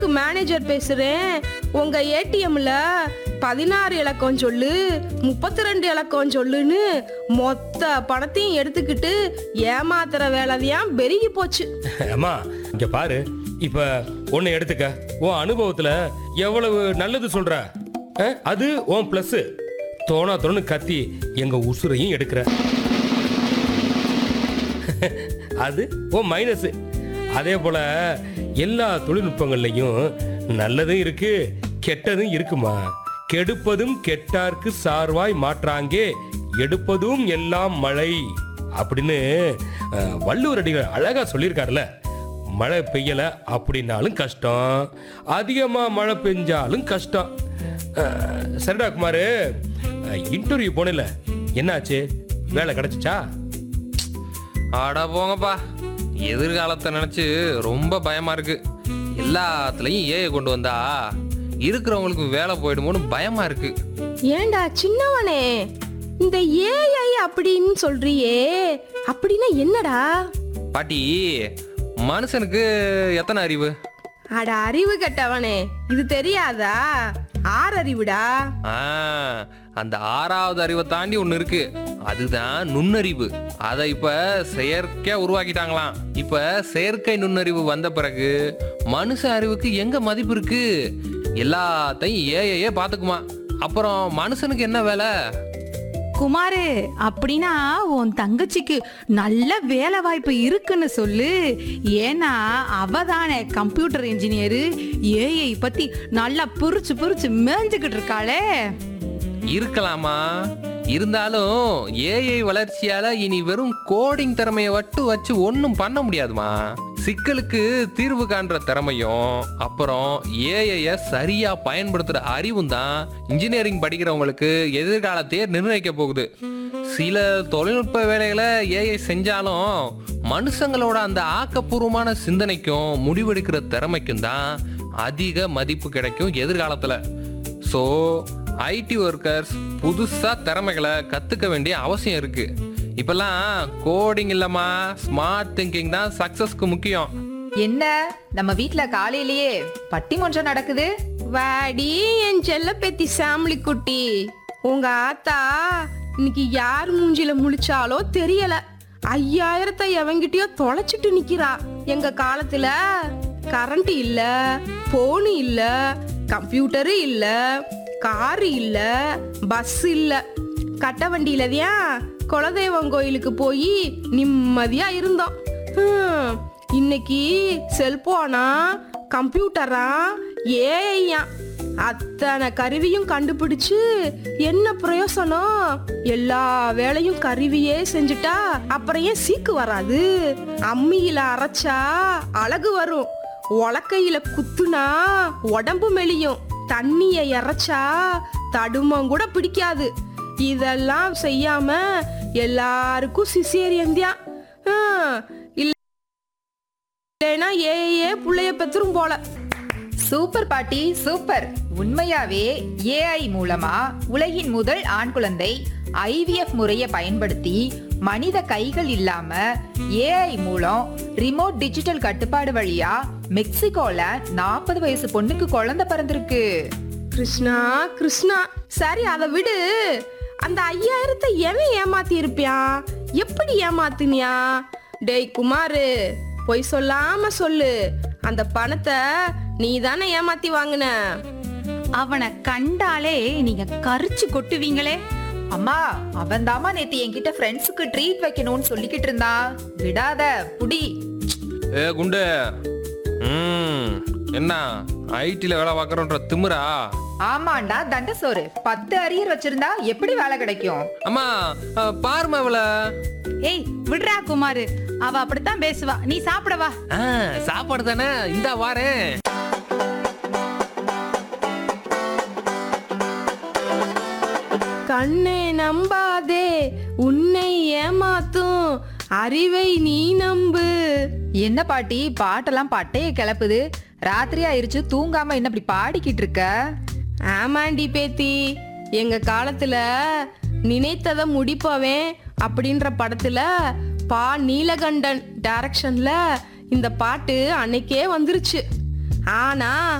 manager பேசுறேன் உங்க ஏடிஎம்ல பதினாறு இலக்கம் சொல்லு முப்பத்தி ரெண்டு இலக்கம் சொல்லுன்னு மொத்த பணத்தையும் எடுத்துக்கிட்டு ஏமாத்துற வேலைதான் பெருகி போச்சு அம்மா இங்க பாரு இப்ப ஒன்னு எடுத்துக்க உன் அனுபவத்துல எவ்வளவு நல்லது சொல்ற அஹ், அது உன் பிளஸ் தோணா தோணு கத்தி எங்க உசுரையும் எடுக்கிற அது உன் மைனஸ் அதே போல எல்லா தொழில்நுட்பங்கள்லையும் நல்லதும் இருக்கு கெட்டதும் இருக்குமா கெடுப்பதும் கெட்டார்க்கு சார்வாய் மாற்றாங்கே எடுப்பதும் எல்லாம் மழை அப்படின்னு அஹ், வள்ளுவர் அடிகள் அழகா சொல்லியிருக்காருல்ல மழை பெய்யல அப்படின்னாலும் கஷ்டம் அதிகமா மழை பெஞ்சாலும் கஷ்டம் அஹ், சரிடா குமார் இன்டர்வியூ போனல என்னாச்சு வேலை கிடைச்சிச்சா அட போங்கப்பா எதிர்காலத்தை நினைச்சு ரொம்ப பயமா இருக்கு எல்லாத்துலயும் ஏஐ கொண்டு வந்தா இருக்கிறவங்களுக்கு வேலை போயிடுமோன்னு பயமா இருக்கு ஏண்டா சின்னவனே இந்த ஏஐ அப்படின்னு சொல்றியே அப்படின்னா என்னடா பாட்டி மனுஷனுக்கு எத்தனை அறிவு அட அறிவு கெட்டவனே இது தெரியாதா ஆறு அறிவுடா ஆ அந்த ஆறாவது அறிவை தாண்டி ஒண்ணு இருக்கு அதுதான் நுண்ணறிவு அதை இப்ப செயற்கையா உருவாக்கிட்டாங்களாம் இப்ப செயற்கை நுண்ணறிவு வந்த பிறகு மனுஷ அறிவுக்கு எங்க மதிப்பு இருக்கு எல்லாத்தையும் ஏஐயே பாத்துக்குமா அப்புறம் மனுஷனுக்கு என்ன வேலை குமாரு அப்படின்னா உன் தங்கச்சிக்கு நல்ல வேலை வாய்ப்பு இருக்குன்னு சொல்லு ஏன்னா அவ தானே கம்ப்யூட்டர் இன்ஜினியரு ஏஐ பத்தி நல்லா புரிச்சு புரிச்சு மேய்ஞ்சுக்கிட்டு இருக்காளே இருக்கலாமா இருந்தாலும் ஏஐ வளர்ச்சியால இனி வெறும் கோடிங் திறமையை மட்டும் வச்சு ஒன்றும் பண்ண முடியாதுமா சிக்கலுக்கு தீர்வு காண்ற திறமையும் அப்புறம் ஏஐய சரியா பயன்படுத்துற அறிவும் தான் இன்ஜினியரிங் படிக்கிறவங்களுக்கு எதிர்காலத்தையே நிர்ணயிக்க போகுது சில தொழில்நுட்ப வேலைகளை ஏஐ செஞ்சாலும் மனுஷங்களோட அந்த ஆக்கப்பூர்வமான சிந்தனைக்கும் முடிவெடுக்கிற திறமைக்கும் தான் அதிக மதிப்பு கிடைக்கும் எதிர்காலத்துல ஸோ ஐடி ஒர்க்கர்ஸ் புதுசா திறமைகளை கத்துக்க வேண்டிய அவசியம் இருக்கு இப்பெல்லாம் கோடிங் இல்லம்மா ஸ்மார்ட் திங்கிங் தான் சக்சஸ்க்கு முக்கியம் என்ன நம்ம வீட்ல காலையிலேயே பட்டிமன்றம் நடக்குது வாடி என் செல்ல பேத்தி சாமிலி குட்டி உங்க ஆத்தா இன்னைக்கு யார் மூஞ்சில முழிச்சாலோ தெரியல ஐயாயிரத்தை எவங்கிட்டயோ தொலைச்சிட்டு நிக்கிறா எங்க காலத்துல கரண்ட் இல்ல போனு இல்ல கம்ப்யூட்டரு இல்ல காரு இல்ல பஸ் இல்ல கட்ட வண்டியிலதான் குலதெய்வம் கோயிலுக்கு போய் நிம்மதியா இருந்தோம் ஹம், இன்னைக்கு செல்போனா கம்ப்யூட்டரா ஏஐயா அத்தனை கருவியும் கண்டுபிடிச்சு என்ன பிரயோசனம் எல்லா வேலையும் கருவியே செஞ்சுட்டா அப்புறம் ஏன் சீக்கு வராது அம்மியில அரைச்சா அழகு வரும் உலக்கையில குத்துனா உடம்பு மெலியும் தண்ணிய இறைச்சா தடுமம் கூட பிடிக்காது இதெல்லாம் செய்யாம எல்லாருக்கும் சிசேரியன் தான் இல்லைன்னா ஏஏ புள்ளைய பெத்துரும் போல சூப்பர் பாட்டி சூப்பர் உண்மையாவே ஏஐ மூலமா உலகின் முதல் ஆண் குழந்தை ஐவிஎஃப் முறையை பயன்படுத்தி மனித கைகள் இல்லாம ஏஐ மூலம் ரிமோட் டிஜிட்டல் கட்டுப்பாடு வழியா மெக்சிகோல நாற்பது வயசு பொண்ணுக்கு குழந்தை பிறந்திருக்கு கிருஷ்ணா கிருஷ்ணா சரி அதை விடு அந்த ஐயாயிரத்தை எவன் ஏமாத்தி இருப்பியான் எப்படி ஏமாத்தினியா டேய் குமாரு பொய் சொல்லாம சொல்லு அந்த பணத்தை நீ தானே ஏமாத்தி வாங்கின அவனை கண்டாலே நீங்க கரிச்சு கொட்டுவீங்களே அம்மா அவன் தாமா நேத்து என்கிட்ட ஃப்ரெண்ட்ஸுக்கு ட்ரீட் வைக்கணும்னு சொல்லிக்கிட்டு இருந்தான் விடாத புடி ஏ குண்டு ம் என்ன ஐடில வேலை பார்க்குறோன்ற திமிரா ஆமாண்டா தண்ட சோறு பத்து அரியர் வச்சிருந்தா எப்படி வேலை கிடைக்கும் அம்மா அஹ், பாரும்மா இவளை ஏய் விடுறா குமாரு அவ அப்படித்தான் பேசுவா நீ சாப்பிட வா ஆ, சாப்பாடு தானே இந்தா வாரேன் கண்ணே நம்பாதே உன்னை ஏமாத்தும் அறிவை நீ நம்பு என்ன பாட்டி பாட்டெல்லாம் பட்டைய கிளப்புது ராத்திரி ஆயிருச்சு தூங்காம என்ன இப்படி பாடிக்கிட்டு இருக்க ஆமாண்டி பேத்தி எங்க காலத்துல நினைத்ததை முடிப்பவன் அப்படின்ற படத்துல பா நீலகண்டன் டைரக்ஷன்ல இந்த பாட்டு அன்னைக்கே வந்துருச்சு ஆனா